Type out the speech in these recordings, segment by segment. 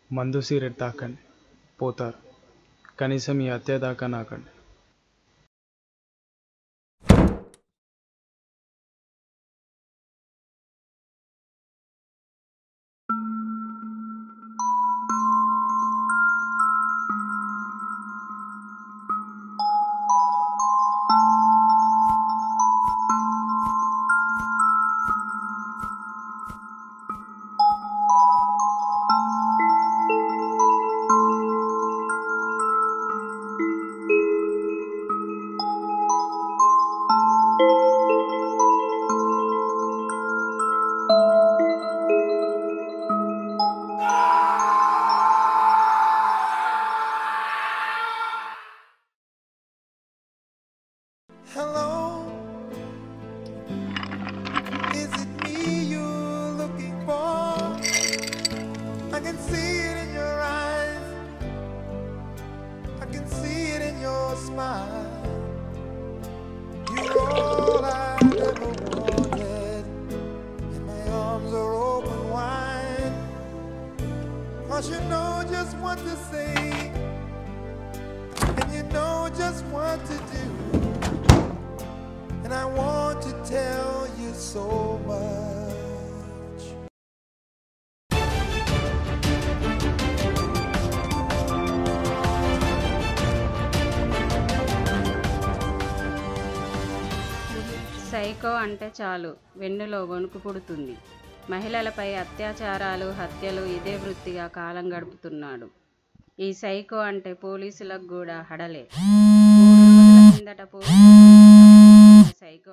మందు సిగరెట్ తాకండి పోతారు కనీసం ఈ హత్య దాకా నాకండి Hello, is it me you're looking for? I can see it in your eyes, I can see it in your smile. You're all I've ever wanted, and my arms are open wide. Cause you know just what to say, and you know just what to do. And I want to tell you so much. Psycho అంటే చాలు వెన్నులో వణుకు పుడుతుంది మహిళలపై అత్యాచారాలు హత్యలు ఇదే వృత్తిగా కాలం గడుపుతున్నాడు ఈ సైకో అంటే పోలీసులకు కూడా హడలే మూడు రోజుల కిందట పోలీసులు సైకో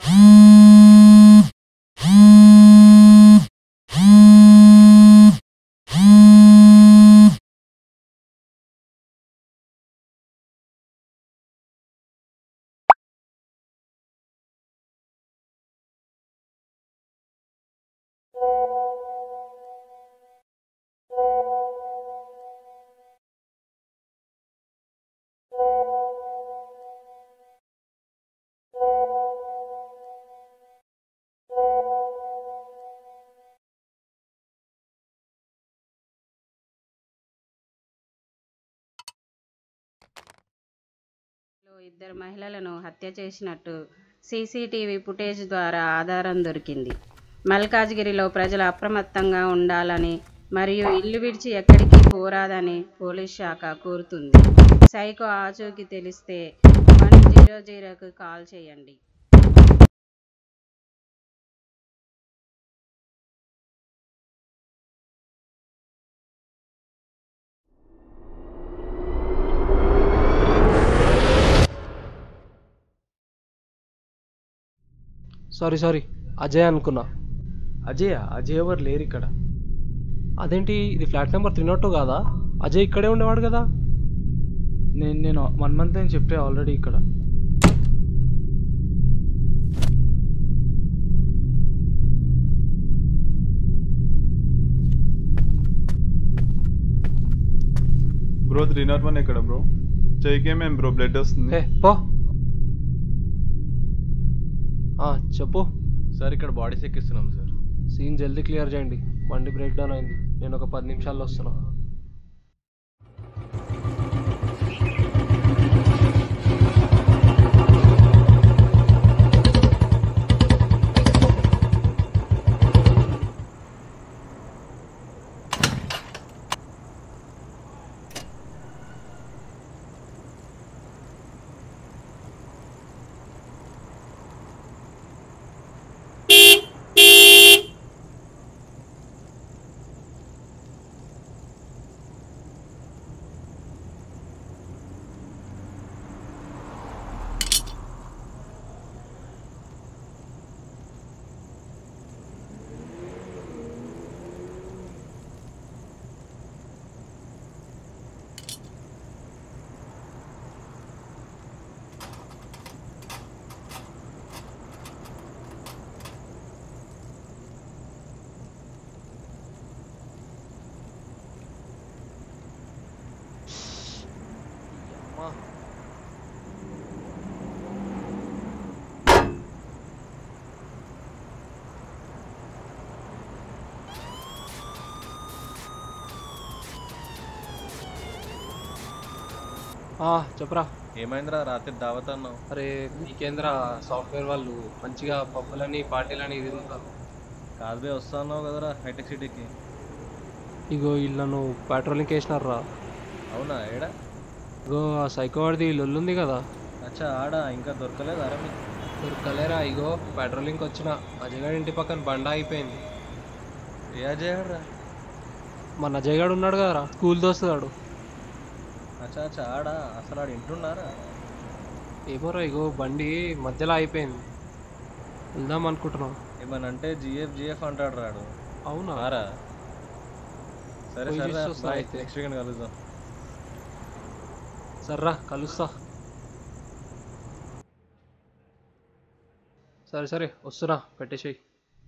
లో ఇద్దరు మహిళలను హత్య చేసినట్టు సీసీటీవీ ఫుటేజ్ ద్వారా ఆధారం దొరికింది మల్కాజ్గిరిలో ప్రజలు అప్రమత్తంగా ఉండాలని మరియు ఇల్లు విడిచి ఎక్కడికి పోరాదని పోలీస్ శాఖ కోరుతుంది సైకో ఆచూకీ తెలిస్తే వన్ జీరో జీరోకు కాల్ చేయండి సారీ సారీ అజయ్ అనుకున్నా అజయ్ అజయ్ ఎవరు లేరు ఇక్కడ అదేంటి ఇది flat number three not two కాదా అజయ్ ఇక్కడే ఉండేవాడు కదా నేను నేను వన్ మంత్ అని చెప్పే ఆల్రెడీ ఇక్కడ బ్రో త్రీ నాట్ వన్ ఎక్కడ బ్రో చెయ్యికేమేం బ్రో బ్లడ్ వస్తుంది హే పో ఆ, చెప్పు సార్ ఇక్కడ బాడీస్ ఎక్కిస్తున్నాం సార్ సీన్ జల్దీ క్లియర్ చేయండి బండి బ్రేక్ డౌన్ అయింది నేను ఒక పది నిమిషాల్లో వస్తున్నా ఆ, చెప్పరా ఏమైందిరా రాత్రి దావత్ అన్నావు అరే నీకేంద్రా సాఫ్ట్వేర్ వాళ్ళు మంచిగా పబ్బులని పార్టీలని తిరుగుతారు కాదు బే వస్తా అన్నావు కదరా హైటెక్ సిటీకి ఇగో ఇళ్ళను పెట్రోలింగ్ వేసినారా అవునా ఏడా ఇగో ఆ సైకోవాడిది లొల్లుంది కదా అచ్చా ఆడా ఇంకా దొరకలేదు అరే మీకు దొరకలేరా ఇగో పెట్రోలింగ్కి వచ్చిన అజయ్ గారి ఇంటి పక్కన బండ అయిపోయింది ఏ అజయ్ మన అజయ్ గాడు ఉన్నాడు కదరా స్కూల్ దోస్తుగాడు అచ్చా అచ్చా ఆడా అసలు ఆడు ఇంటున్నారా ఏమోరా ఇగో బండి మధ్యలో అయిపోయింది వెళ్దాం అనుకుంటున్నాం ఏమనంటే జిఎఫ్ జిఎఫ్ అంటాడు రాడు అవునా ఆరా సరే పోయి సరే చూసి వస్తా బాయ్ అయితే. నెక్స్ట్ వీకెండ్ కలుద్దాం సర్రా కలుస్తా సరే సరే వస్తున్నా పెట్టేసేయి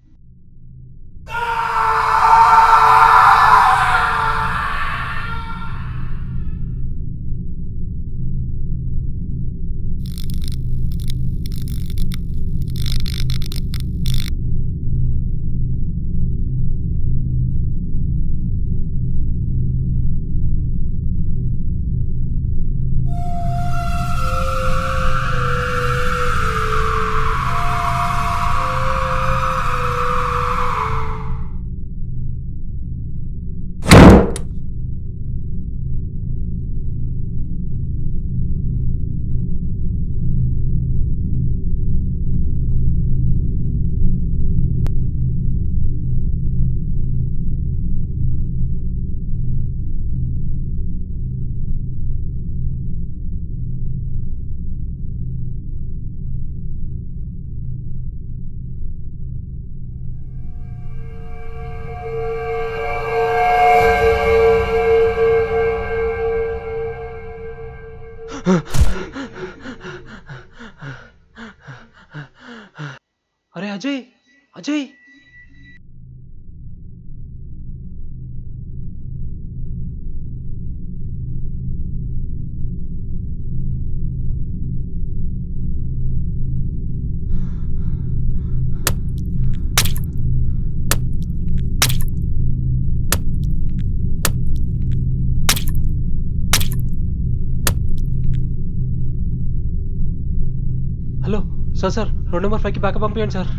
అరే Ajay Ajay hello sir sir road number ఫైవ్కి బ్యాకప్ పంపించండి సార్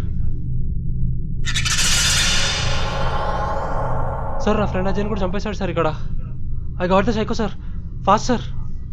సార్ నా ఫ్రెండ్ అజయ్ కూడా చంపేశాడు సార్ ఇక్కడ I got the psycho sir fast sir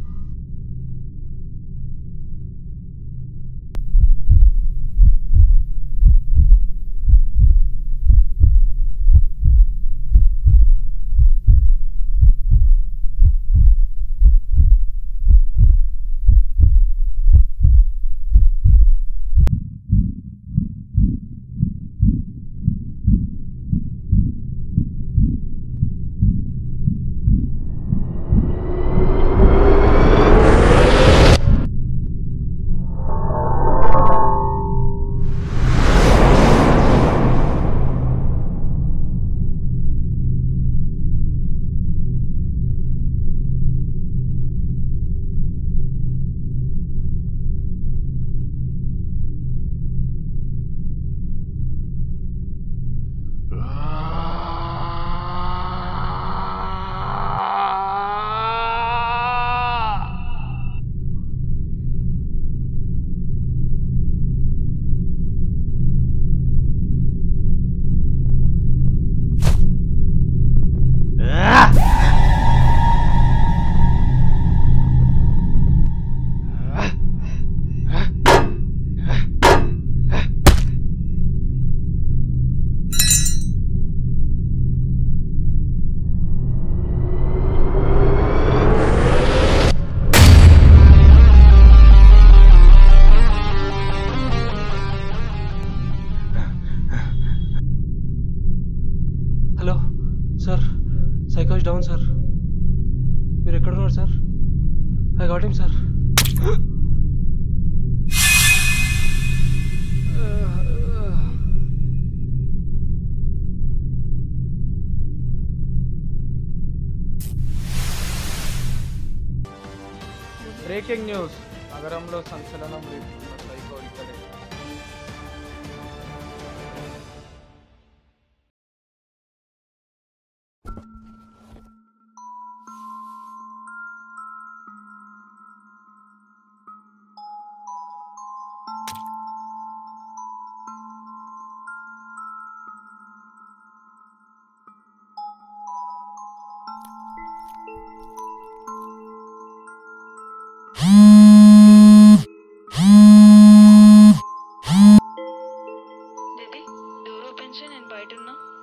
hello sir సైకాజ్ డౌన్ సార్ మీరు ఎక్కడున్నారు sir I got him sir breaking news నగరంలో సంచలనం రేపుతున్న సైకో ఇక్కడే బయట ఉన్నా